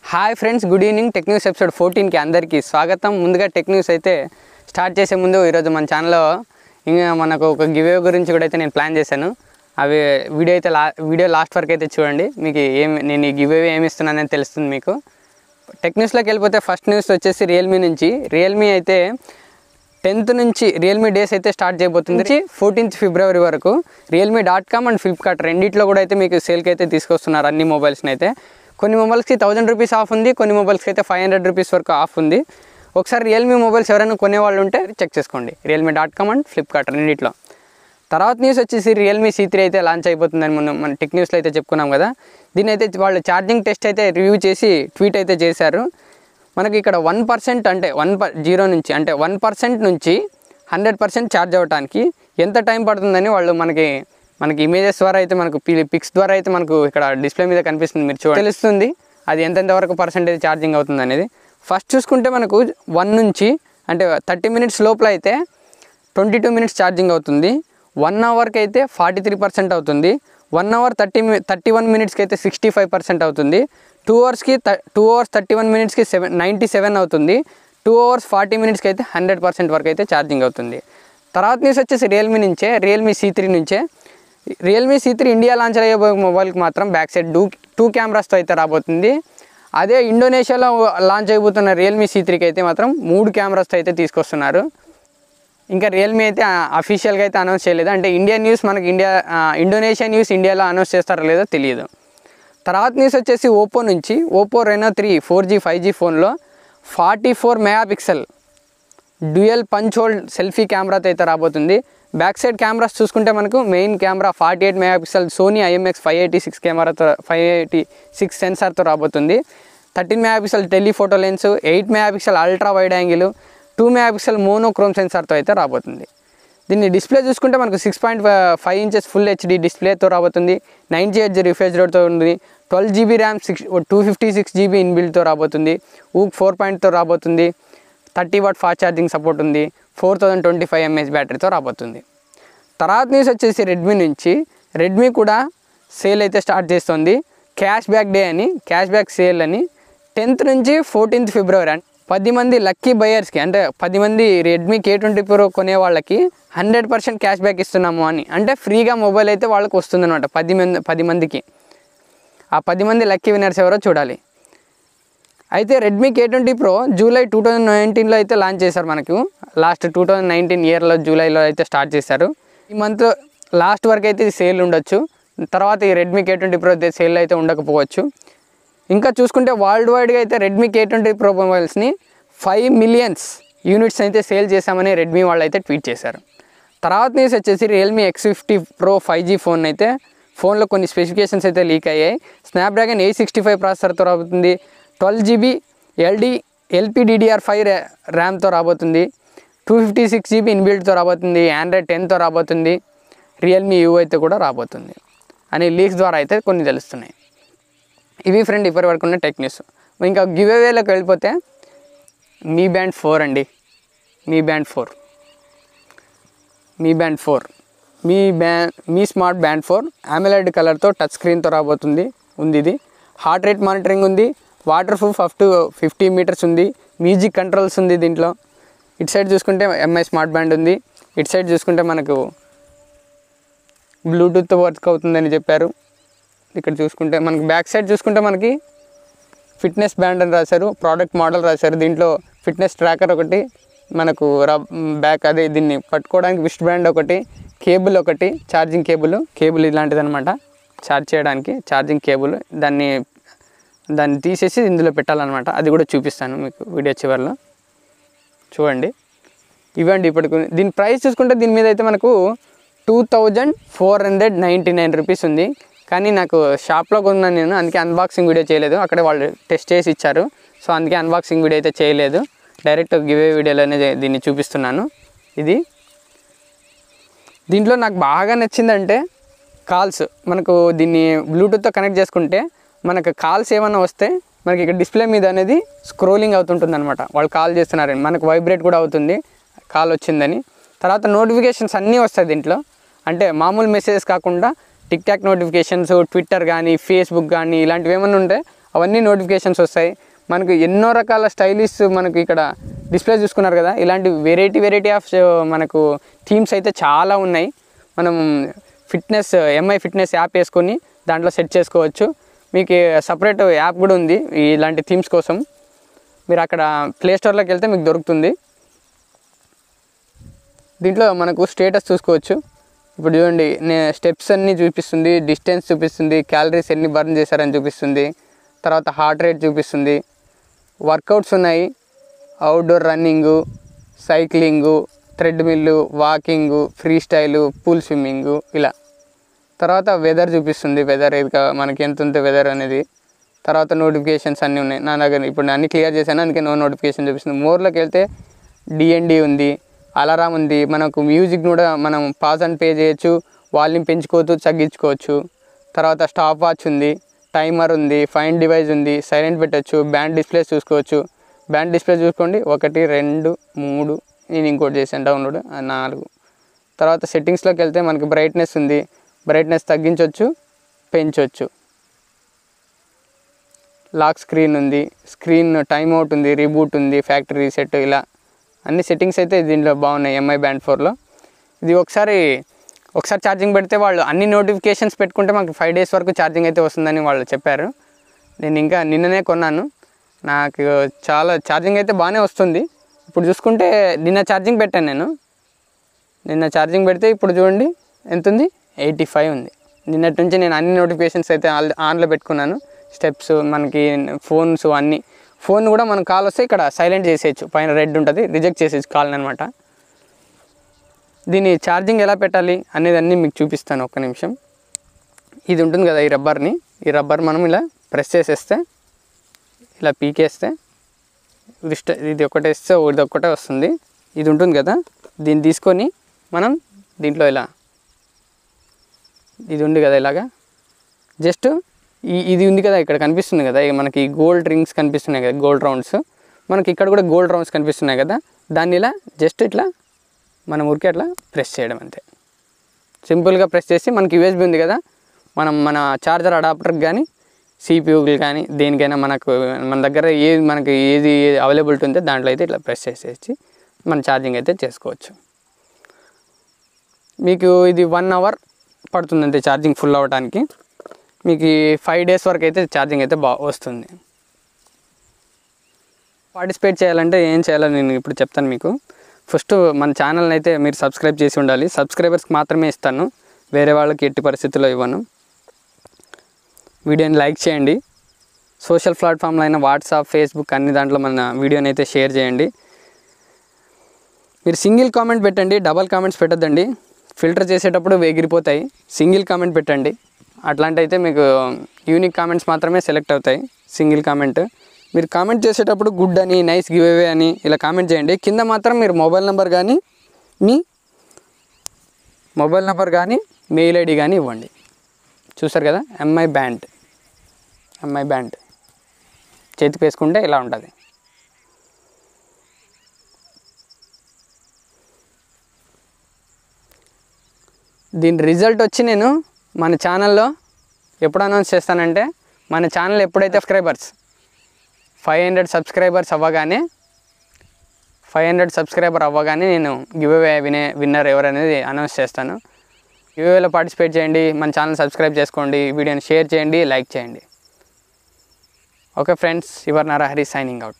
hi friends good evening tech news episode ఫోర్టీన్కి అందరికీ స్వాగతం ముందుగా టెక్ న్యూస్ అయితే స్టార్ట్ చేసే ముందు ఈరోజు మన ఛానల్లో ఇంకా మనకు ఒక గివే గురించి కూడా అయితే నేను ప్లాన్ చేశాను అవి వీడియో అయితే లా వీడియో లాస్ట్ వరకు అయితే చూడండి మీకు ఏమి నేను ఈ గివే ఏమి ఇస్తున్నానని తెలుస్తుంది మీకు టెక్ న్యూస్లోకి వెళ్ళిపోతే ఫస్ట్ న్యూస్ వచ్చేసి రియల్మీ నుంచి రియల్మీ అయితే టెన్త్ నుంచి రియల్మీ డేస్ అయితే స్టార్ట్ చేయబోతుంది ఫోర్టీన్త్ ఫిబ్రవరి వరకు Realme dot com and Flipkart రెండిట్లో కూడా అయితే మీకు సేల్కి అయితే తీసుకొస్తున్నారు అన్ని మొబైల్స్ని అయితే కొన్ని మొబైల్స్కి థౌజండ్ రూపీస్ ఆఫ్ ఉంది కొన్ని మొబైల్స్కి అయితే ఫైవ్ హండ్రెడ్ రూపీస్ వరకు ఆఫ్ ఉంది ఒకసారి రియల్మీ మొబైల్స్ ఎవరైనా కొనేవాళ్ళు ఉంటే చెక్ చేసుకోండి Realme dot com and Flipkart రెండిట్లో తర్వాత న్యూస్ వచ్చేసి రియల్మీ సీ త్రీ అయితే లాంచ్ అయిపోతుందని మనం మన టెక్ న్యూస్లో అయితే చెప్పుకున్నాం కదా దీని అయితే వాళ్ళు ఛార్జింగ్ టెస్ట్ అయితే రివ్యూ చేసి ట్వీట్ అయితే చేశారు మనకి ఇక్కడ వన్ పర్సెంట్ అంటే వన్ పర్ జీరో నుంచి అంటే వన్ పర్సెంట్ నుంచి హండ్రెడ్ పర్సెంట్ ఛార్జ్ అవ్వడానికి ఎంత టైం పడుతుందని వాళ్ళు మనకి మనకి ఇమేజెస్ ద్వారా అయితే మనకు పిక్స్ ద్వారా అయితే మనకు ఇక్కడ డిస్ప్లే మీద కనిపిస్తుంది మీరు చూడండి తెలుస్తుంది అది ఎంతెంత వరకు పర్సెంటేజ్ ఛార్జింగ్ అవుతుంది అనేది ఫస్ట్ చూసుకుంటే మనకు వన్ నుంచి అంటే థర్టీ మినిట్స్ లోపల అయితే ట్వంటీ టూ మినిట్స్ ఛార్జింగ్ అవుతుంది వన్ అవర్కి అయితే ఫార్టీ త్రీ పర్సెంట్ అవుతుంది one hour thirty thirty one మినిట్స్కి అయితే సిక్స్టీ ఫైవ్ పర్సెంట్ అవుతుంది టూ అవర్స్కి టూ అవర్స్ థర్టీ వన్ మినిట్స్కి సెవెన్ నైంటీ సెవెన్ అవుతుంది టూ అవర్స్ ఫార్టీ మినిట్స్కి అయితే హండ్రెడ్ పర్సెంట్ వరకు అయితే ఛార్జింగ్ అవుతుంది తర్వాత న్యూస్ వచ్చేసి రియల్మీ నుంచే రియల్మీ సీ త్రీ నుంచే Realme C three India launch అయ్యే మొబైల్కి మాత్రం బ్యాక్ సైడ్ టూ టూ కెమెరాస్తో అయితే రాబోతుంది అదే ఇండోనేషియాలో లాంచ్ అయిపోతున్న రియల్మీ సీ త్రీకి అయితే మాత్రం మూడు కెమెరాస్తో అయితే తీసుకొస్తున్నారు ఇంకా రియల్మీ అయితే అఫీషియల్గా అయితే అనౌన్స్ చేయలేదు అంటే ఇండియా న్యూస్ మనకి ఇండియా ఆ, ఇండోనేషియా న్యూస్ ఇండియాలో అనౌన్స్ చేస్తారో లేదో తెలియదు తర్వాత న్యూస్ వచ్చేసి ఓప్పో నుంచి Oppo Reno three four G five G ఫోన్లో forty four mega pixel dual punch hold selfie కెమెరాతో అయితే రాబోతుంది బ్యాక్ సైడ్ కెమెరాస్ చూసుకుంటే మనకు main camera forty eight mega pixel Sony IMX five eighty six కెమెరాతో five eighty six సెన్సార్తో రాబోతుంది thirteen mega pixel telephoto lens eight mega pixel ultra wide angle two mega pixel monochrome సెన్సార్తో అయితే రాబోతుంది దీన్ని display చూసుకుంటే మనకు six point five inches full HD డిస్ప్లేతో రాబోతుంది నైన్టీ హెచ్ రిఫ్రెష్ రేట్తో ఉంది twelve GB RAM six two fifty six GB ఇన్బిల్డ్తో రాబోతుంది ఊక్ ఫోర్ పాయింట్తో రాబోతుంది thirty watt fast charging support ఉంది four thousand twenty five mAh బ్యాటరీతో రాబోతుంది తర్వాత న్యూస్ వచ్చేసి రెడ్మీ నుంచి రెడ్మీ కూడా సేల్ అయితే స్టార్ట్ చేస్తుంది క్యాష్ బ్యాక్ డే అని క్యాష్ బ్యాక్ సేల్ అని టెన్త్ నుంచి ఫోర్టీన్త్ ఫిబ్రవరి అంటే పది మంది లక్కీ బయర్స్కి అంటే పది మంది రెడ్మీ కే ట్వంటీ ప్రో కొనే వాళ్ళకి హండ్రెడ్ పర్సెంట్ క్యాష్ బ్యాక్ ఇస్తున్నాము అని అంటే ఫ్రీగా మొబైల్ అయితే వాళ్ళకి వస్తుందన్నమాట పది మంది పది మందికి ఆ పది మంది లక్కీ విన్నర్స్ ఎవరో చూడాలి అయితే Redmi K twenty Pro July two thousand నైన్టీన్లో అయితే లాంచ్ చేశారు మనకు లాస్ట్ టూ థౌజండ్ నైన్టీన్ ఇయర్లో జూలైలో అయితే స్టార్ట్ చేశారు ఈ మంత్ లాస్ట్ వరకు అయితే ఇది సేల్ ఉండొచ్చు తర్వాత ఈ Redmi K twenty Pro sale అయితే ఉండకపోవచ్చు ఇంకా చూసుకుంటే వరల్డ్ వైడ్గా అయితే రెడ్మీ కే ట్వంటీ ప్రో మొబైల్స్ని ఫైవ్ మిలియన్స్ యూనిట్స్ అయితే సేల్ చేశామని రెడ్మీ వాళ్ళు అయితే ట్వీట్ చేశారు తర్వాత న్యూస్ వచ్చేసి Realme X fifty Pro five G phone అయితే ఫోన్లో కొన్ని స్పెసిఫికేషన్స్ అయితే లీక్ అయ్యాయి స్నాప్డ్రాగన్ ఎయిట్ సిక్స్టీ ఫైవ్ ప్రాసెసర్తో రాబోతుంది twelve GB LD LPDDR five ర్యామ్తో రాబోతుంది టూ ఫిఫ్టీ సిక్స్ జీబీ ఇన్బిల్డ్తో రాబోతుంది ఆండ్రాయిడ్ టెన్తో రాబోతుంది రియల్మీ యూ అయితే కూడా రాబోతుంది అని లీక్స్ ద్వారా అయితే కొన్ని తెలుస్తున్నాయి ఇవి ఫ్రెండ్ ఇప్పటి వరకు ఉన్న టెక్ న్యూస్ ఇంకా గివ్ అవేలోకి వెళ్ళిపోతే మీ బ్యాండ్ ఫోర్ అండి Mi band four Mi band four Mi band Mi smart band four AMOLED కలర్తో టచ్ స్క్రీన్తో రాబోతుంది ఉంది ఇది హార్ట్ రేట్ మానిటరింగ్ ఉంది water proof up to fifty meters ఉంది మ్యూజిక్ కంట్రోల్స్ ఉంది దీంట్లో ఇటు సైడ్ చూసుకుంటే ఎంఐ స్మార్ట్ బ్యాండ్ ఉంది ఇటు సైడ్ చూసుకుంటే మనకు బ్లూటూత్ వర్క్ అవుతుందని చెప్పారు ఇక్కడ చూసుకుంటే మనకి బ్యాక్ సైడ్ చూసుకుంటే మనకి ఫిట్నెస్ బ్యాండ్ అని రాశారు ప్రోడక్ట్ మోడల్ రాశారు దీంట్లో ఫిట్నెస్ ట్రాకర్ ఒకటి మనకు రబ్ బ్యాక్ అదే దీన్ని పట్టుకోవడానికి విస్ట్ బ్యాండ్ ఒకటి కేబుల్ ఒకటి ఛార్జింగ్ కేబుల్ కేబుల్ ఇలాంటిది అనమాట ఛార్జ్ చేయడానికి ఛార్జింగ్ కేబుల్ దాన్ని దాన్ని తీసేసి ఇందులో పెట్టాలన్నమాట అది కూడా చూపిస్తాను మీకు వీడియో చివరిలో చూడండి ఇవ్వండి ఇప్పటికి దీని ప్రైస్ చూసుకుంటే దీని మీద అయితే మనకు two thousand four hundred ninety nine rupees ఉంది కానీ నాకు షాప్లో కొన్నాను నేను అందుకే అన్బాక్సింగ్ వీడియో చేయలేదు అక్కడ వాళ్ళు టెస్ట్ చేసి ఇచ్చారు సో అందుకే అన్బాక్సింగ్ వీడియో అయితే చేయలేదు డైరెక్ట్ గివే వీడియోలోనే దీన్ని చూపిస్తున్నాను ఇది దీంట్లో నాకు బాగా నచ్చిందంటే కాల్స్ మనకు దీన్ని బ్లూటూత్తో కనెక్ట్ చేసుకుంటే మనకు కాల్స్ ఏమైనా వస్తే మనకి ఇక్కడ డిస్ప్లే మీద అనేది స్క్రోలింగ్ అవుతుంటుంది అనమాట వాళ్ళు కాల్ చేస్తున్నారని మనకు వైబ్రేట్ కూడా అవుతుంది కాల్ వచ్చిందని తర్వాత నోటిఫికేషన్స్ అన్నీ వస్తాయి దీంట్లో అంటే మామూలు మెసేజెస్ కాకుండా టిక్ టాక్ నోటిఫికేషన్స్ ట్విట్టర్ కానీ ఫేస్బుక్ కానీ ఇలాంటివి ఏమైనా ఉంటే అవన్నీ నోటిఫికేషన్స్ వస్తాయి మనకు ఎన్నో రకాల స్టైలిష్ మనకు ఇక్కడ డిస్ప్లే చూసుకున్నారు కదా ఇలాంటి వెరైటీ వెరైటీ ఆఫ్ మనకు థీమ్స్ అయితే చాలా ఉన్నాయి మనం ఫిట్నెస్ ఎంఐ ఫిట్నెస్ యాప్ వేసుకొని దాంట్లో సెట్ చేసుకోవచ్చు మీకు సపరేట్ యాప్ కూడా ఉంది ఇలాంటి థీమ్స్ కోసం మీరు అక్కడ ప్లే స్టోర్లోకి వెళ్తే మీకు దొరుకుతుంది దీంట్లో మనకు స్టేటస్ చూసుకోవచ్చు ఇప్పుడు చూడండి నేను స్టెప్స్ అన్నీ చూపిస్తుంది డిస్టెన్స్ చూపిస్తుంది క్యాలరీస్ ఎన్ని బర్న్ చేశారని చూపిస్తుంది తర్వాత హార్ట్ రేట్ చూపిస్తుంది వర్కౌట్స్ ఉన్నాయి outdoor running cycling treadmill walking free style pool swimming ఇలా తర్వాత వెదర్ చూపిస్తుంది వెదర్ ఇది కా- మనకి ఎంత ఉంటే వెదర్ అనేది తర్వాత నోటిఫికేషన్స్ అన్నీ ఉన్నాయి నా దగ్గర ఇప్పుడు నేను అన్ని క్లియర్ చేశాను అందుకే నో నోటిఫికేషన్ చూపిస్తుంది మోర్లోకి వెళ్తే డిఎన్డి ఉంది అలారం ఉంది మనకు మ్యూజిక్ కూడా మనం పాజ్ అండ్ పే చేయొచ్చు వాల్యూమ్ పెంచుకోవచ్చు తగ్గించుకోవచ్చు తర్వాత స్టాప్ వాచ్ ఉంది టైమర్ ఉంది ఫైన్ డివైస్ ఉంది సైలెంట్ పెట్టచ్చు బ్యాండ్ డిస్ప్లే చూసుకోవచ్చు బ్యాండ్ డిస్ప్లే చూసుకోండి ఒకటి రెండు మూడు నేను ఇంకోటి చేశాను డౌన్లోడ్ ఆ నాలుగు తర్వాత సెట్టింగ్స్లోకి వెళ్తే మనకి బ్రైట్నెస్ ఉంది బ్రైట్నెస్ తగ్గించవచ్చు పెంచవచ్చు లాక్ స్క్రీన్ ఉంది స్క్రీన్ టైమ్ అవుట్ ఉంది రీబూట్ ఉంది ఫ్యాక్టరీ రీసెట్ ఇలా అన్ని సెట్టింగ్స్ అయితే దీంట్లో బాగున్నాయి ఎంఐ బ్యాండ్ ఫోర్లో ఇది ఒకసారి ఒకసారి ఛార్జింగ్ పెడితే వాళ్ళు అన్ని నోటిఫికేషన్స్ పెట్టుకుంటే మాకు ఫైవ్ డేస్ వరకు ఛార్జింగ్ అయితే వస్తుందని వాళ్ళు చెప్పారు నేను ఇంకా నిన్ననే కొన్నాను నాకు చాలా ఛార్జింగ్ అయితే బాగానే వస్తుంది ఇప్పుడు చూసుకుంటే నిన్న ఛార్జింగ్ పెట్టాను నేను నిన్న ఛార్జింగ్ పెడితే ఇప్పుడు చూడండి ఎంత ఉంది ఎయిటీ ఫైవ్ ఉంది నిన్నటి నుంచి నేను అన్ని నోటిఫికేషన్స్ అయితే ఆల్ ఆన్లో పెట్టుకున్నాను స్టెప్స్ మనకి ఫోన్స్ అన్నీ ఫోన్ కూడా మనం కాల్ వస్తే ఇక్కడ సైలెంట్ చేసేయచ్చు పైన రెడ్ ఉంటుంది రిజెక్ట్ చేసేయచ్చు కాల్ అనమాట దీని ఛార్జింగ్ ఎలా పెట్టాలి అనేది అన్నీ మీకు చూపిస్తాను ఒక్క నిమిషం ఇది ఉంటుంది కదా ఈ రబ్బర్ని ఈ రబ్బర్ మనం ఇలా ప్రెస్ చేసేస్తే ఇలా పీకేస్తే ఇది స్ట- ఇది ఒకటి వేస్తే ఇది ఒక్కటే వస్తుంది ఇది ఉంటుంది కదా దీన్ని తీసుకొని మనం దీంట్లో ఇలా ఇది ఉంది కదా ఇలాగా జస్ట్ ఈ ఇది ఉంది కదా ఇక్కడ కనిపిస్తుంది కదా ఇక మనకి గోల్డ్ రింగ్స్ కనిపిస్తున్నాయి కదా గోల్డ్ రౌండ్స్ మనకి ఇక్కడ కూడా గోల్డ్ రౌండ్స్ కనిపిస్తున్నాయి కదా దాన్ని ఇలా జస్ట్ ఇట్లా మనం ఊరికే అట్లా ప్రెస్ చేయడం అంతే సింపుల్గా ప్రెస్ చేసి మనకి యూఎస్బి ఉంది కదా మనం మన చార్జర్ అడాప్టర్కి కానీ సిపియూకి కానీ దేనికైనా మనకు మన దగ్గర ఏది మనకి ఏది అవైలబిలిటీ ఉంటే దాంట్లో అయితే ఇట్లా ప్రెస్ చేసేసి మన ఛార్జింగ్ అయితే చేసుకోవచ్చు మీకు ఇది వన్ అవర్ పడుతుంది అంతే ఛార్జింగ్ ఫుల్ అవ్వడానికి మీకు ఈ ఫైవ్ డేస్ వరకు అయితే ఛార్జింగ్ అయితే బా వస్తుంది పార్టిసిపేట్ చేయాలంటే ఏం చేయాలో నేను ఇప్పుడు చెప్తాను మీకు ఫస్ట్ మన ఛానల్ని అయితే మీరు సబ్స్క్రైబ్ చేసి ఉండాలి సబ్స్క్రైబర్స్కి మాత్రమే ఇస్తాను వేరే వాళ్ళకి ఎట్టి పరిస్థితుల్లో ఇవ్వను వీడియోని లైక్ చేయండి సోషల్ ప్లాట్ఫామ్లో అయినా వాట్సాప్ ఫేస్బుక్ అన్ని దాంట్లో మన వీడియోని అయితే షేర్ చేయండి మీరు సింగిల్ కామెంట్ పెట్టండి డబల్ కామెంట్స్ పెట్టద్దండి ఫిల్టర్ చేసేటప్పుడు ఎగిరిపోతాయి సింగిల్ కామెంట్ పెట్టండి అట్లాంటి అయితే మీకు యూనిక్ కామెంట్స్ మాత్రమే సెలెక్ట్ అవుతాయి సింగిల్ కామెంట్ మీరు కామెంట్ చేసేటప్పుడు గుడ్ అని నైస్ గివ్ అవే అని ఇలా కామెంట్ చేయండి కింద మాత్రం మీరు మొబైల్ నెంబర్ కానీ మీ మొబైల్ నెంబర్ కానీ మెయిల్ ఐడి కానీ ఇవ్వండి చూసారు కదా ఎంఐ బ్యాండ్ ఎంఐ బ్యాండ్ చేతికి వేసుకుంటే ఇలా ఉంటుంది దీని రిజల్ట్ వచ్చి నేను మన ఛానల్లో ఎప్పుడు అనౌన్స్ చేస్తానంటే మన ఛానల్ ఎప్పుడైతే సబ్స్క్రైబర్స్ ఫైవ్ హండ్రెడ్ సబ్స్క్రైబర్స్ అవ్వగానే ఫైవ్ హండ్రెడ్ సబ్స్క్రైబర్ అవ్వగానే నేను గివ్ అవే వినే విన్నర్ ఎవరనేది అనౌన్స్ చేస్తాను గివ్ అవేలో పార్టిసిపేట్ చేయండి మన ఛానల్ సబ్స్క్రైబ్ చేసుకోండి వీడియోని షేర్ చేయండి లైక్ చేయండి okay friends your Narahari signing out